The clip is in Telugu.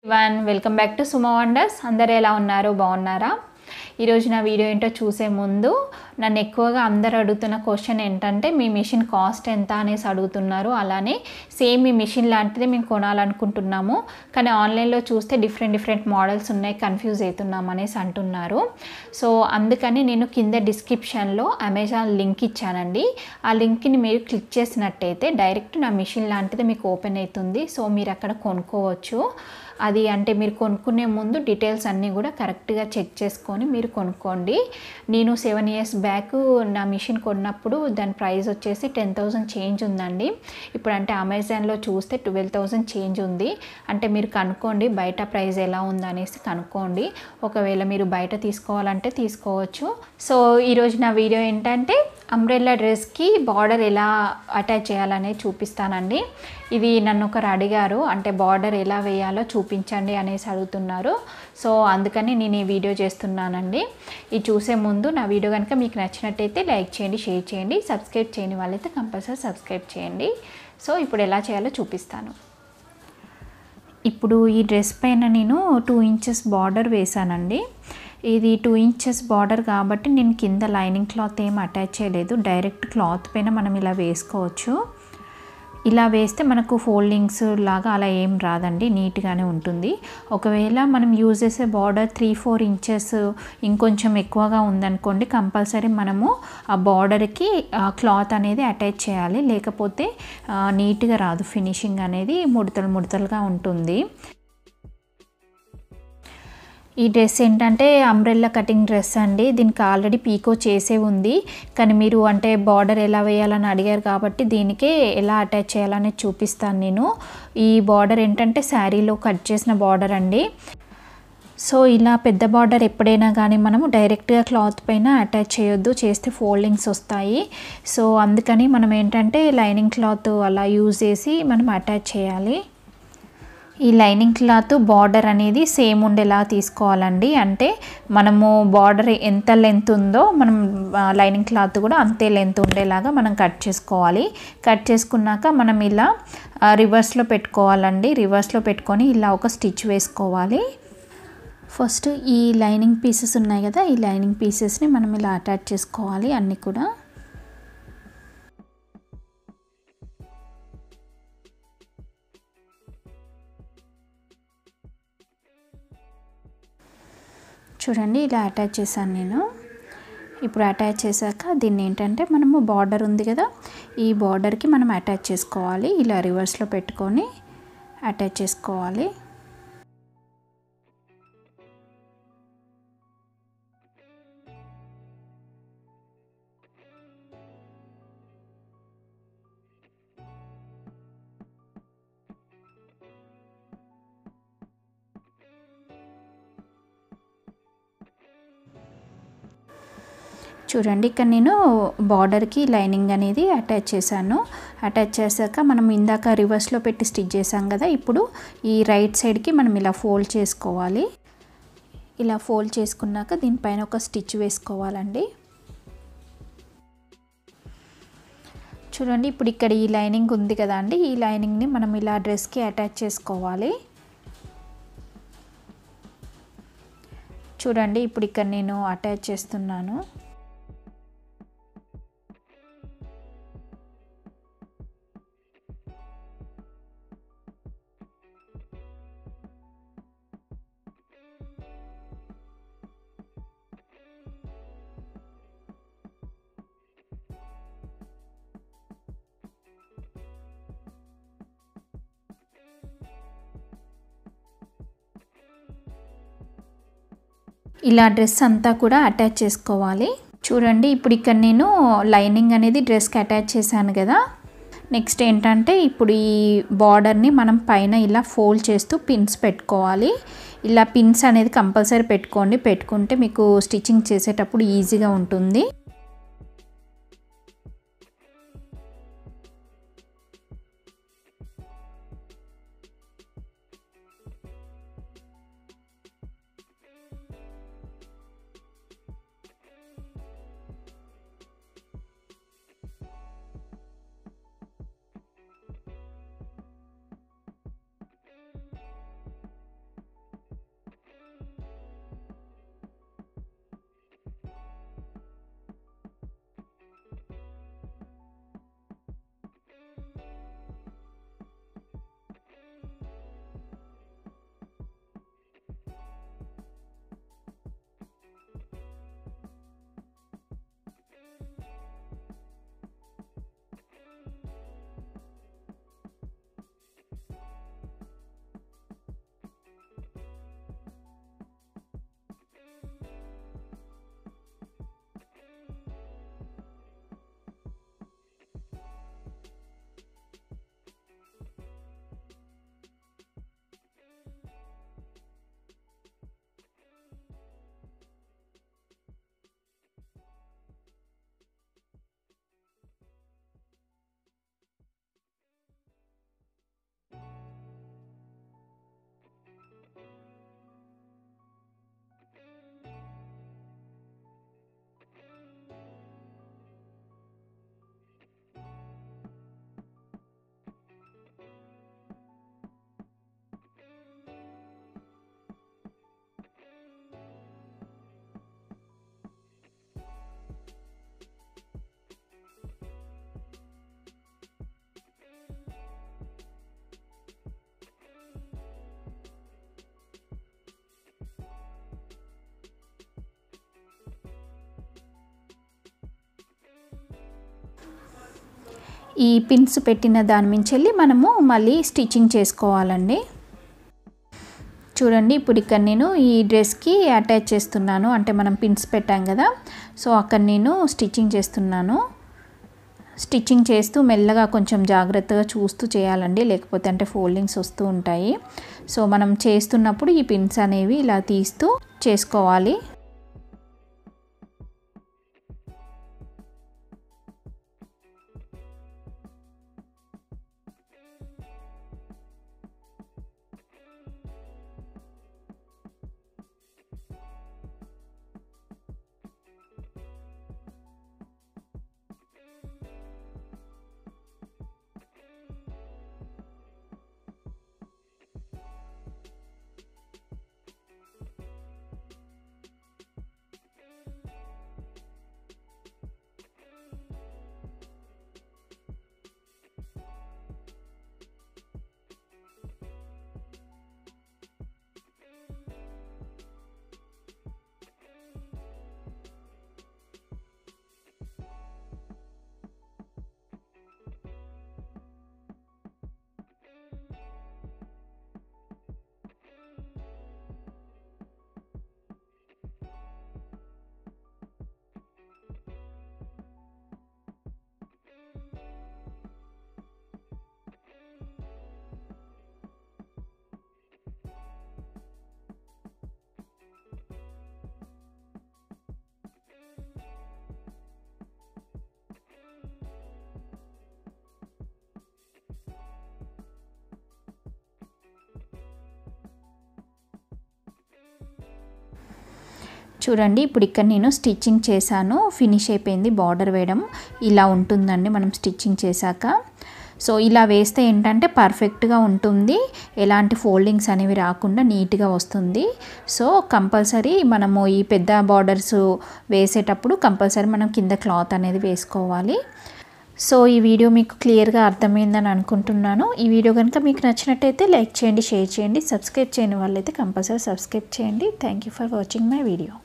one welcome back to Sumo wonders అందరు ఎలా ఉన్నారు బాగున్నారా ఈరోజు నా వీడియో ఏంటో చూసే ముందు నన్ను ఎక్కువగా అందరు అడుగుతున్న క్వశ్చన్ ఏంటంటే మీ మిషన్ కాస్ట్ ఎంత అనేసి అడుగుతున్నారు అలానే సేమ్ మీ మిషన్ లాంటిది మేము కొనాలనుకుంటున్నాము కానీ ఆన్లైన్లో చూస్తే డిఫరెంట్ డిఫరెంట్ మోడల్స్ ఉన్నాయి కన్ఫ్యూజ్ అవుతున్నాం అనేసి అంటున్నారు సో అందుకని నేను కింద డిస్క్రిప్షన్లో అమెజాన్ లింక్ ఇచ్చానండి ఆ లింక్ని మీరు క్లిక్ చేసినట్టయితే డైరెక్ట్ నా మిషన్ లాంటిది మీకు ఓపెన్ అవుతుంది సో మీరు అక్కడ కొనుక్కోవచ్చు అది అంటే మీరు కొనుక్కునే ముందు డీటెయిల్స్ అన్నీ కూడా కరెక్ట్గా చెక్ చేసుకొని మీరు కొనుక్కోండి నేను సెవెన్ ఇయర్స్ బ్యాక్ నా మిషన్ కొన్నప్పుడు దాని ప్రైస్ వచ్చేసి టెన్ థౌజండ్ చేంజ్ ఉందండి ఇప్పుడు అంటే అమెజాన్లో చూస్తే ట్వెల్వ్ థౌజండ్ చేంజ్ ఉంది అంటే మీరు కనుక్కోండి బయట ప్రైస్ ఎలా ఉంది అనేసి కనుక్కోండి ఒకవేళ మీరు బయట తీసుకోవాలంటే తీసుకోవచ్చు సో ఈరోజు నా వీడియో ఏంటంటే అంబ్రెల్లా డ్రెస్కి బార్డర్ ఎలా అటాచ్ చేయాలనేది చూపిస్తానండి ఇది నన్ను ఒకరు అడిగారు అంటే బార్డర్ ఎలా వేయాలో చూపించండి అనేసి అడుగుతున్నారు సో అందుకని నేను ఈ వీడియో చేస్తున్నానండి ఇది చూసే ముందు నా వీడియో కనుక మీకు నచ్చినట్టయితే లైక్ చేయండి షేర్ చేయండి సబ్స్క్రైబ్ చేయని వాళ్ళైతే కంపల్సరీ సబ్స్క్రైబ్ చేయండి సో ఇప్పుడు ఎలా చేయాలో చూపిస్తాను ఇప్పుడు ఈ డ్రెస్ పైన నేను టూ ఇంచెస్ బార్డర్ వేసానండి ఇది టూ ఇంచెస్ బార్డర్ కాబట్టి నేను కింద లైనింగ్ క్లాత్ ఏం అటాచ్ చేయలేదు డైరెక్ట్ క్లాత్ పైన మనం ఇలా వేసుకోవచ్చు ఇలా వేస్తే మనకు ఫోల్డింగ్స్ లాగా అలా ఏం రాదండి నీట్గానే ఉంటుంది ఒకవేళ మనం యూజ్ చేసే బార్డర్ త్రీ ఫోర్ ఇంచెస్ ఇంకొంచెం ఎక్కువగా ఉందనుకోండి కంపల్సరీ మనము ఆ బార్డర్కి క్లాత్ అనేది అటాచ్ చేయాలి లేకపోతే నీట్గా రాదు ఫినిషింగ్ అనేది ముడతలు ముడతలుగా ఉంటుంది ఈ డ్రెస్ ఏంటంటే అంబ్రెల్లా కటింగ్ డ్రెస్ అండి దీనికి ఆల్రెడీ పీకో చేసే ఉంది కానీ మీరు అంటే బార్డర్ ఎలా వేయాలని అడిగారు కాబట్టి దీనికే ఎలా అటాచ్ చేయాలని చూపిస్తాను నేను ఈ బార్డర్ ఏంటంటే శారీలో కట్ చేసిన బార్డర్ అండి సో ఇలా పెద్ద బార్డర్ ఎప్పుడైనా కానీ మనము డైరెక్ట్గా క్లాత్ పైన అటాచ్ చేయొద్దు చేస్తే ఫోల్డింగ్స్ వస్తాయి సో అందుకని మనం ఏంటంటే లైనింగ్ క్లాత్ అలా యూజ్ చేసి మనం అటాచ్ చేయాలి ఈ లైనింగ్ క్లాత్ బార్డర్ అనేది సేమ్ ఉండేలా తీసుకోవాలండి అంటే మనము బార్డర్ ఎంత లెంత్ ఉందో మనం లైనింగ్ క్లాత్ కూడా అంతే లెంత్ ఉండేలాగా మనం కట్ చేసుకోవాలి కట్ చేసుకున్నాక మనం ఇలా రివర్స్లో పెట్టుకోవాలండి రివర్స్లో పెట్టుకొని ఇలా ఒక స్టిచ్ వేసుకోవాలి ఫస్ట్ ఈ లైనింగ్ పీసెస్ ఉన్నాయి కదా ఈ లైనింగ్ పీసెస్ని మనం ఇలా అటాచ్ చేసుకోవాలి అన్నీ కూడా చూడండి ఇలా అటాచ్ చేశాను నేను ఇప్పుడు అటాచ్ చేశాక దీన్ని ఏంటంటే మనము బార్డర్ ఉంది కదా ఈ బార్డర్కి మనం అటాచ్ చేసుకోవాలి ఇలా రివర్స్లో పెట్టుకొని అటాచ్ చేసుకోవాలి చూడండి ఇక్కడ నేను బార్డర్కి లైనింగ్ అనేది అటాచ్ చేశాను అటాచ్ చేశాక మనం ఇందాక రివర్స్లో పెట్టి స్టిచ్ చేసాం కదా ఇప్పుడు ఈ రైట్ సైడ్కి మనం ఇలా ఫోల్డ్ చేసుకోవాలి ఇలా ఫోల్డ్ చేసుకున్నాక దీనిపైన ఒక స్టిచ్ వేసుకోవాలండి చూడండి ఇప్పుడు ఇక్కడ ఈ లైనింగ్ ఉంది కదా అండి ఈ లైనింగ్ని మనం ఇలా డ్రెస్కి అటాచ్ చేసుకోవాలి చూడండి ఇప్పుడు ఇక్కడ నేను అటాచ్ చేస్తున్నాను ఇలా డ్రెస్ అంతా కూడా అటాచ్ చేసుకోవాలి చూడండి ఇప్పుడు ఇక్కడ నేను లైనింగ్ అనేది డ్రెస్కి అటాచ్ చేశాను కదా నెక్స్ట్ ఏంటంటే ఇప్పుడు ఈ బార్డర్ని మనం పైన ఇలా ఫోల్డ్ చేస్తూ పిన్స్ పెట్టుకోవాలి ఇలా పిన్స్ అనేది కంపల్సరీ పెట్టుకోండి పెట్టుకుంటే మీకు స్టిచ్చింగ్ చేసేటప్పుడు ఈజీగా ఉంటుంది ఈ పిన్స్ పెట్టిన దాని నుంచి వెళ్ళి మనము మళ్ళీ స్టిచ్చింగ్ చేసుకోవాలండి చూడండి ఇప్పుడు ఇక్కడ నేను ఈ డ్రెస్కి అటాచ్ చేస్తున్నాను అంటే మనం పిన్స్ పెట్టాం కదా సో అక్కడ నేను స్టిచ్చింగ్ చేస్తున్నాను స్టిచ్చింగ్ చేస్తూ మెల్లగా కొంచెం జాగ్రత్తగా చూస్తూ చేయాలండి లేకపోతే అంటే ఫోల్డింగ్స్ వస్తూ ఉంటాయి సో మనం చేస్తున్నప్పుడు ఈ పిన్స్ అనేవి ఇలా తీస్తూ చేసుకోవాలి చూడండి ఇప్పుడు ఇక్కడ నేను స్టిచ్చింగ్ చేశాను ఫినిష్ అయిపోయింది బార్డర్ వేయడం ఇలా ఉంటుందండి మనం స్టిచ్చింగ్ చేశాక సో ఇలా వేస్తే ఏంటంటే పర్ఫెక్ట్గా ఉంటుంది ఎలాంటి ఫోల్డింగ్స్ అనేవి రాకుండా నీట్గా వస్తుంది సో కంపల్సరీ మనము ఈ పెద్ద బార్డర్స్ వేసేటప్పుడు కంపల్సరీ మనం కింద క్లాత్ అనేది వేసుకోవాలి సో ఈ వీడియో మీకు క్లియర్గా అర్థమైందని అనుకుంటున్నాను ఈ వీడియో కనుక మీకు నచ్చినట్టయితే లైక్ చేయండి షేర్ చేయండి సబ్స్క్రైబ్ చేయని వాళ్ళైతే కంపల్సరీ సబ్స్క్రైబ్ చేయండి thank you for watching my video